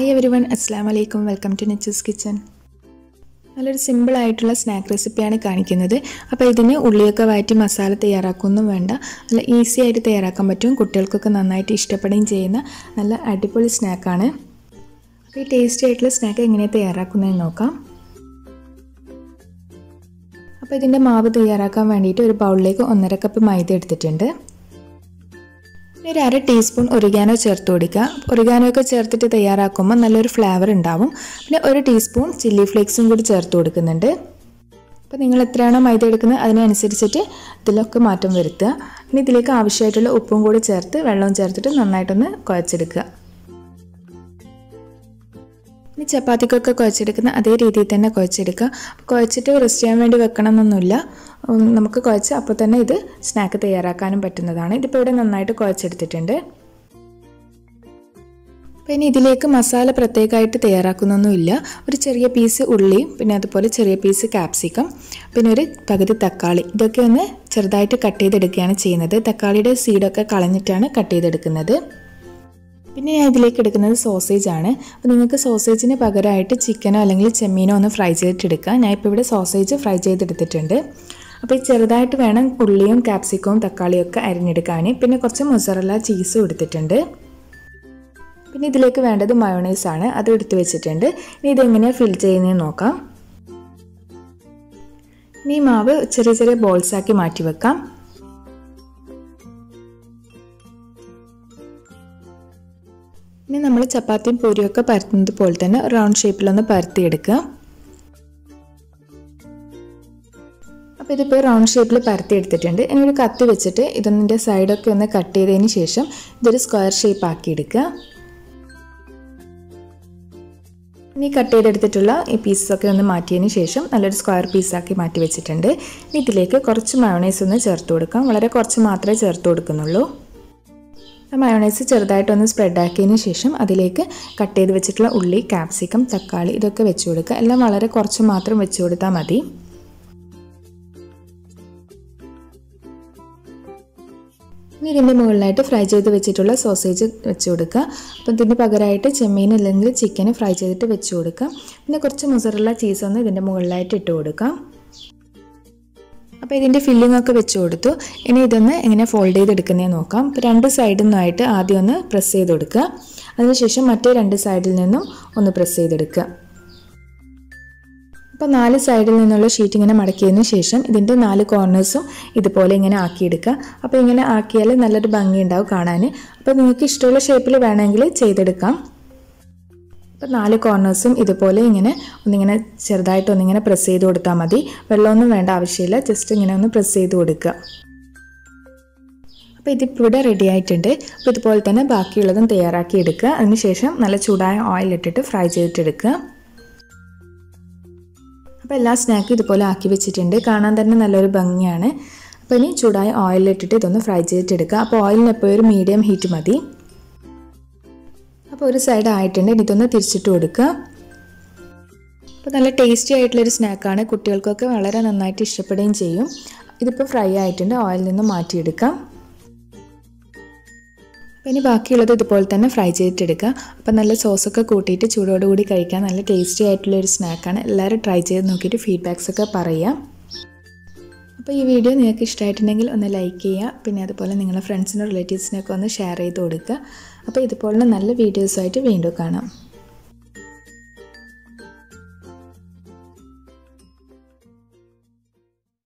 hi every everyone അസ്സാം വലൈക്കും welcome to നെച്ചസ് കിച്ചൺ നല്ലൊരു സിമ്പിൾ ആയിട്ടുള്ള സ്നാക്ക് റെസിപ്പിയാണ് കാണിക്കുന്നത് അപ്പോൾ ഇതിന് ഉള്ളിയൊക്കെ വഴറ്റി മസാല തയ്യാറാക്കൊന്നും വേണ്ട നല്ല ഈസി ആയിട്ട് തയ്യാറാക്കാൻ പറ്റും കുട്ടികൾക്കൊക്കെ നന്നായിട്ട് ഇഷ്ടപ്പെടുകയും ചെയ്യുന്ന നല്ല അടിപൊളി സ്നാക്കാണ് അപ്പോൾ ഈ ടേസ്റ്റി ആയിട്ടുള്ള സ്നാക്ക് എങ്ങനെയാണ് തയ്യാറാക്കുന്നതെന്ന് നോക്കാം അപ്പോൾ ഇതിൻ്റെ മാവ് തയ്യാറാക്കാൻ വേണ്ടിയിട്ട് ഒരു ബൗളിലേക്ക് ഒന്നര കപ്പ് മൈദ എടുത്തിട്ടുണ്ട് പിന്നെ ഒരു അര ടീസ്പൂൺ ഒറിഗാനോ ചേർത്ത് കൊടുക്കുക ഒറിഗാനോ ഒക്കെ ചേർത്തിട്ട് തയ്യാറാക്കുമ്പോൾ നല്ലൊരു ഫ്ലേവർ ഉണ്ടാവും പിന്നെ ഒരു ടീസ്പൂൺ ചില്ലി ഫ്ലേക്സും കൂടി ചേർത്ത് കൊടുക്കുന്നുണ്ട് അപ്പോൾ നിങ്ങൾ എത്രയാണോ മൈദ എടുക്കുന്നത് അതിനനുസരിച്ചിട്ട് ഇതിലൊക്കെ മാറ്റം വരുത്തുക ഇനി ഇതിലേക്ക് ആവശ്യമായിട്ടുള്ള ഉപ്പും കൂടി ചേർത്ത് വെള്ളവും ചേർത്തിട്ട് നന്നായിട്ടൊന്ന് കുഴച്ചെടുക്കുക ഇനി ചപ്പാത്തിക്കൊക്കെ കുഴച്ചെടുക്കുന്ന അതേ രീതിയിൽ തന്നെ കുഴച്ചെടുക്കുക കുഴച്ചിട്ട് റെസ്റ്റ് ചെയ്യാൻ വേണ്ടി വെക്കണം എന്നൊന്നുമില്ല നമുക്ക് കുഴച്ച് അപ്പോൾ തന്നെ ഇത് സ്നാക്ക് തയ്യാറാക്കാനും പറ്റുന്നതാണ് ഇതിപ്പോൾ ഇവിടെ നന്നായിട്ട് കുഴച്ചെടുത്തിട്ടുണ്ട് പിന്നെ ഇതിലേക്ക് മസാല പ്രത്യേകമായിട്ട് തയ്യാറാക്കുന്നൊന്നുമില്ല ഒരു ചെറിയ പീസ് ഉള്ളി പിന്നെ അതുപോലെ ചെറിയ പീസ് ക്യാപ്സിക്കം പിന്നെ ഒരു പകുതി തക്കാളി ഇതൊക്കെ ഒന്ന് ചെറുതായിട്ട് കട്ട് ചെയ്തെടുക്കുകയാണ് ചെയ്യുന്നത് തക്കാളിയുടെ സീഡൊക്കെ കളഞ്ഞിട്ടാണ് കട്ട് ചെയ്തെടുക്കുന്നത് പിന്നെ ഞാൻ ഇതിലേക്ക് എടുക്കുന്നത് സോസേജ് ആണ് അപ്പോൾ നിങ്ങൾക്ക് സോസേജിന് പകരമായിട്ട് ചിക്കനോ അല്ലെങ്കിൽ ചെമ്മീനോ ഒന്ന് ഫ്രൈ ചെയ്തിട്ടെടുക്കുക ഞാൻ ഇപ്പോൾ ഇവിടെ സോസേജ് ഫ്രൈ ചെയ്തെടുത്തിട്ടുണ്ട് അപ്പോൾ ഈ ചെറുതായിട്ട് വേണം ഉള്ളിയും ക്യാപ്സിക്കവും തക്കാളിയും ഒക്കെ അരിഞ്ഞെടുക്കാൻ പിന്നെ കുറച്ച് മൊസറല്ല ചീസും എടുത്തിട്ടുണ്ട് പിന്നെ ഇതിലേക്ക് വേണ്ടത് മയോണൈസ് ആണ് അത് എടുത്തു വെച്ചിട്ടുണ്ട് ഇനി ഇതെങ്ങനെയാണ് ഫിൽ ചെയ്യുന്നതെന്ന് നോക്കാം ഇനി മാവ് ചെറിയ ചെറിയ ബോൾസ് ആക്കി മാറ്റി വെക്കാം ഇനി നമ്മൾ ചപ്പാത്തിയും പൂരിയൊക്കെ പരത്തുന്നത് പോലെ തന്നെ റൗണ്ട് ഷേപ്പിലൊന്ന് പരത്തിയെടുക്കുക അപ്പോൾ ഇതിപ്പോൾ റൗണ്ട് ഷേപ്പിൽ പരത്തി എടുത്തിട്ടുണ്ട് ഇനി ഒരു കത്തി വെച്ചിട്ട് ഇതിൻ്റെ സൈഡൊക്കെ ഒന്ന് കട്ട് ചെയ്തതിന് ശേഷം ഇതൊരു സ്ക്വയർ ഷേപ്പ് ആക്കി എടുക്കുക ഇനി കട്ട് ചെയ്തെടുത്തിട്ടുള്ള ഈ പീസൊക്കെ ഒന്ന് മാറ്റിയതിന് ശേഷം നല്ലൊരു സ്ക്വയർ പീസാക്കി മാറ്റി വെച്ചിട്ടുണ്ട് ഇനി ഇതിലേക്ക് കുറച്ച് മയോണൈസ് ഒന്ന് ചേർത്ത് കൊടുക്കാം വളരെ കുറച്ച് മാത്രമേ ചേർത്ത് കൊടുക്കുന്നുള്ളൂ മയോണൈസ് ചെറുതായിട്ടൊന്ന് സ്പ്രെഡ് ആക്കിയതിന് ശേഷം അതിലേക്ക് കട്ട് ചെയ്ത് വെച്ചിട്ടുള്ള ഉള്ളി ക്യാപ്സിക്കം തക്കാളി ഇതൊക്കെ വെച്ച് കൊടുക്കുക എല്ലാം വളരെ കുറച്ച് മാത്രം വെച്ച് കൊടുത്താൽ മതി ഇനി ഇതിൻ്റെ മുകളിലായിട്ട് ഫ്രൈ ചെയ്ത് വെച്ചിട്ടുള്ള സോസേജ് വെച്ച് കൊടുക്കുക അപ്പോൾ ഇതിന് പകരമായിട്ട് ചെമ്മീൻ അല്ലെങ്കിൽ ചിക്കൻ ഫ്രൈ ചെയ്തിട്ട് വെച്ച് കൊടുക്കുക പിന്നെ കുറച്ച് മുസറുള്ള ചീസ് ഒന്ന് ഇതിൻ്റെ മുകളിലായിട്ട് ഇട്ട് കൊടുക്കാം അപ്പോൾ ഇതിൻ്റെ ഫില്ലിംഗ് ഒക്കെ വെച്ച് കൊടുത്തു ഇനി ഇതൊന്ന് എങ്ങനെ ഫോൾഡ് ചെയ്തെടുക്കുന്നതെന്ന് നോക്കാം ഇപ്പോൾ രണ്ട് സൈഡിൽ നിന്നായിട്ട് ആദ്യം ഒന്ന് പ്രസ് ചെയ്ത് കൊടുക്കുക അതിനുശേഷം മറ്റേ രണ്ട് സൈഡിൽ നിന്നും ഒന്ന് പ്രസ് ചെയ്തെടുക്കുക അപ്പോൾ നാല് സൈഡിൽ നിന്നുള്ള ഷീറ്റ് ഇങ്ങനെ മടക്കിയതിന് ശേഷം ഇതിൻ്റെ നാല് കോർണേഴ്സും ഇതുപോലെ ഇങ്ങനെ ആക്കിയെടുക്കുക അപ്പോൾ ഇങ്ങനെ ആക്കിയാൽ നല്ലൊരു ഭംഗി ഉണ്ടാവും കാണാൻ അപ്പോൾ നിങ്ങൾക്ക് ഇഷ്ടമുള്ള ഷേപ്പിൽ വേണമെങ്കിൽ ചെയ്തെടുക്കാം അപ്പോൾ നാല് കോർണേഴ്സും ഇതുപോലെ ഇങ്ങനെ ഒന്നിങ്ങനെ ചെറുതായിട്ട് ഒന്നിങ്ങനെ പ്രസ് ചെയ്ത് കൊടുത്താൽ മതി വെള്ളമൊന്നും വേണ്ട ആവശ്യമില്ല ജസ്റ്റ് ഇങ്ങനെ ഒന്ന് പ്രസ് ചെയ്ത് കൊടുക്കുക അപ്പോൾ ഇതിപ്പോൾ ഇവിടെ റെഡി ആയിട്ടുണ്ട് അപ്പോൾ ഇതുപോലെ തന്നെ ബാക്കിയുള്ളതും തയ്യാറാക്കി എടുക്കുക അതിനുശേഷം നല്ല ചൂടായ ഓയിൽ ഇട്ടിട്ട് ഫ്രൈ ചെയ്തിട്ടെടുക്കുക അപ്പോൾ എല്ലാ സ്നാക്കും ഇതുപോലെ ആക്കി വെച്ചിട്ടുണ്ട് കാണാൻ തന്നെ നല്ലൊരു ഭംഗിയാണ് അപ്പോൾ ഇനി ചൂടായ ഓയിലിട്ടിട്ട് ഇതൊന്ന് ഫ്രൈ ചെയ്തിട്ടെടുക്കുക അപ്പോൾ ഓയിലിന് എപ്പോഴും ഒരു മീഡിയം ഹീറ്റ് മതി അപ്പോൾ ഒരു സൈഡ് ആയിട്ടുണ്ട് ഇതൊന്ന് തിരിച്ചിട്ട് കൊടുക്കുക അപ്പോൾ നല്ല ടേസ്റ്റി ആയിട്ടുള്ളൊരു സ്നാക്കാണ് കുട്ടികൾക്കൊക്കെ വളരെ നന്നായിട്ട് ഇഷ്ടപ്പെടുകയും ചെയ്യും ഇതിപ്പോൾ ഫ്രൈ ആയിട്ടുണ്ട് ഓയിലിൽ നിന്ന് മാറ്റിയെടുക്കാം അപ്പോൾ ഇനി ബാക്കിയുള്ളത് ഇതുപോലെ തന്നെ ഫ്രൈ ചെയ്തിട്ടെടുക്കുക അപ്പോൾ നല്ല സോസൊക്കെ കൂട്ടിയിട്ട് ചൂടോടുകൂടി കഴിക്കാൻ നല്ല ടേസ്റ്റി ആയിട്ടുള്ളൊരു സ്നാക്കാണ് എല്ലാവരും ട്രൈ ചെയ്ത് നോക്കിയിട്ട് ഫീഡ്ബാക്സ് ഒക്കെ പറയാം അപ്പോൾ ഈ വീഡിയോ നിങ്ങൾക്ക് ഇഷ്ടമായിട്ടുണ്ടെങ്കിൽ ഒന്ന് ലൈക്ക് ചെയ്യുക പിന്നെ അതുപോലെ നിങ്ങളുടെ ഫ്രണ്ട്സിനും റിലേറ്റീവ്സിനൊക്കെ ഒന്ന് ഷെയർ ചെയ്ത് കൊടുക്കുക അപ്പോൾ ഇതുപോലുള്ള നല്ല വീഡിയോസുമായിട്ട് വീണ്ടും കാണാം